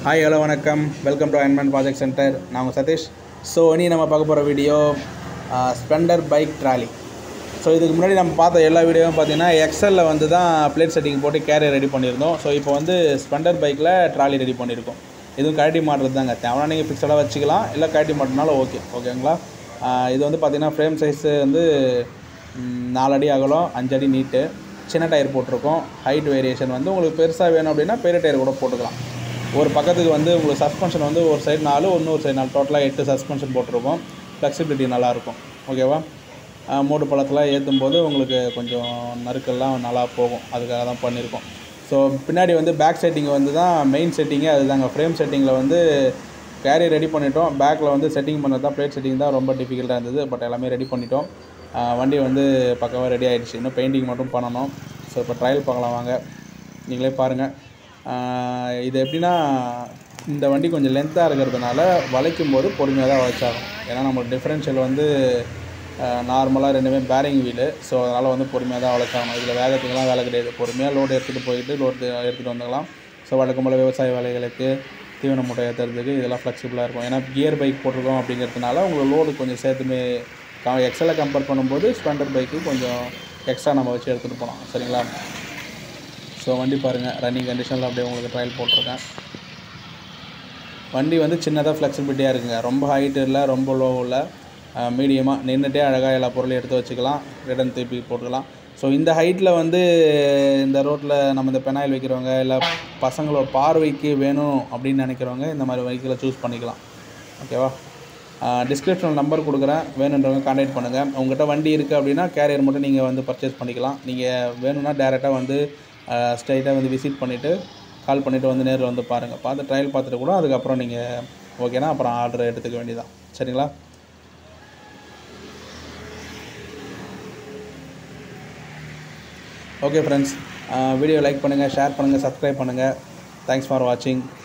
hi hello வணக்கம் welcome to Ironman project center நான் உங்கள் சதீஷ் ஸோ இனி நம்ம பார்க்க போகிற video Splendor bike trolley so இதுக்கு முன்னாடி நம்ம பார்த்த எல்லா வீடியோவும் பார்த்தீங்கன்னா எக்ஸலில் வந்து தான் பிளேட் செட்டிங் போட்டு கேரியர் ரெடி பண்ணியிருந்தோம் ஸோ இப்போ வந்து ஸ்ப்ளெண்டர் பைக்கில் ட்ராலி ரெடி பண்ணியிருக்கோம் இதுவும் கழட்டி மாட்டுறது தாங்க தேவைன்னா நீங்கள் ஃபிக்ஸடாக வச்சுக்கலாம் இல்லை கழட்டி மாட்டினாலும் ஓகே ஓகேங்களா ஆஹ் இது வந்து பார்த்தீங்கன்னா ஃப்ரேம் சைஸு வந்து ம், நாலு அடி அகலம் அஞ்சு அடி நீட்டு சின்ன டயர் போட்டிருக்கோம் ஹைட் வேரியேஷன் வந்து உங்களுக்கு பெருசாக வேணும் அப்படின்னா பெரிய டயர் கூட போட்டுக்கலாம் ஒரு பக்கத்துக்கு வந்து உங்களுக்கு சஸ்பென்ஷன் வந்து ஒரு சைடு நாலு இன்னொரு சைடு நாலு டோட்டலாக எட்டு சஸ்பென்ஷன் போட்டிருக்கோம் ஃப்ளெக்சிபிலிட்டி நல்லாயிருக்கும் ஓகேவா ஆஹ் மூடு பழத்தில் ஏற்றும் போது உங்களுக்கு கொஞ்சம் நறுக்கெல்லாம் நல்லா போகும் அதுக்காக தான் பண்ணியிருக்கோம் ஸோ பின்னாடி வந்து பேக் செட்டிங் வந்து தான் மெயின் செட்டிங்கே அதுதாங்க ஃப்ரேம் செட்டிங்கில் வந்து கேரியர் ரெடி பண்ணிட்டோம் பேக்கில் வந்து செட்டிங் பண்ணது தான் பிளேட் செட்டிங் தான் ரொம்ப டிஃபிகல்ட்டாக இருந்தது பட் எல்லாமே ரெடி பண்ணிட்டோம் ஆஹ் வண்டி வந்து பக்கவாக ரெடி ஆகிடுச்சு இன்னும் பெயிண்டிங் மட்டும் பண்ணணும் ஸோ இப்போ ட்ரையல் பார்க்கலாம் வாங்க நீங்களே பாருங்கள் இது எப்படின்னா இந்த வண்டி கொஞ்சம் லென்த்தாக இருக்கிறதுனால வளைக்கும் போது பொறுமையாக தான் வளைச்சாகும் ஏன்னா நம்ம டிஃப்ரென்ஷியல் வந்து நார்மலாக ரெண்டுமே பேரிங் வீலு ஸோ அதனால் வந்து பொறுமையாக தான் வளைச்சாகணும் இதில் வேகத்துக்கெல்லாம் வேலை கிடையாது பொறுமையாக லோடு எடுத்துகிட்டு போயிட்டு லோடு எடுத்துகிட்டு வந்துக்கலாம் ஸோ வழக்கம் போல் விவசாய வேலைகளுக்கு தீவன மூட்டை ஏற்றுறதுக்கு இதெல்லாம் ஃப்ளெக்சிபிளாக இருக்கும் ஏன்னா கியர் பைக் போட்டிருக்கோம் அப்படிங்கிறதுனால உங்களுக்கு லோடு கொஞ்சம் சேர்த்துமே எக்ஸலை கம்பேர் பண்ணும்போது ஸ்ப்ளெண்டர் பைக்கு கொஞ்சம் எக்ஸ்ட்ரா நம்ம வச்சு எடுத்துகிட்டு போகலாம் சரிங்களா ஸோ வண்டி பாருங்கள் ரன்னிங் கண்டிஷனில் அப்படியே உங்களுக்கு ட்ரையல் போட்டிருக்கேன் வண்டி வந்து சின்னதாக ஃப்ளெக்சிபிலிட்டியாக இருக்குங்க ரொம்ப ஹைட் இல்லை ரொம்ப லோ இல்லை மீடியமாக நின்றுட்டே அழகாக எல்லா பொருளையும் எடுத்து வச்சுக்கலாம் ரிட்டன் திருப்பி போட்டுக்கலாம் ஸோ இந்த ஹைட்டில் வந்து இந்த ரோட்டில் நம்ம இந்த பெனாயில் வைக்கிறவங்க இல்லை பசங்களோட பார்வைக்கு வேணும் அப்படின்னு நினைக்கிறவங்க இந்த மாதிரி வெஹிக்கிளை சூஸ் பண்ணிக்கலாம் ஓகேவா டிஸ்கிரிப்ஷனில் நம்பர் கொடுக்குறேன் வேணுன்றவங்க கான்டாக்ட் பண்ணுங்கள் உங்கள்கிட்ட வண்டி இருக்குது அப்படின்னா கேரியர் மட்டும் நீங்கள் வந்து பர்ச்சேஸ் பண்ணிக்கலாம் நீங்கள் வேணும்னா டேரெக்டாக வந்து ஸ்ட்ரைட்டாக வந்து விசிட் பண்ணிவிட்டு கால் பண்ணிவிட்டு வந்து நேரில் வந்து பாருங்கள் பார்த்து ட்ரையல் பார்த்துட்டு கூட அதுக்கப்புறம் நீங்கள் ஓகேனா அப்புறம் ஆர்டர் எடுத்துக்க வேண்டியதான் சரிங்களா ஓகே ஃப்ரெண்ட்ஸ் வீடியோ லைக் பண்ணுங்கள் ஷேர் பண்ணுங்கள் சப்ஸ்கிரைப் பண்ணுங்கள் தேங்க்ஸ் ஃபார் வாட்சிங்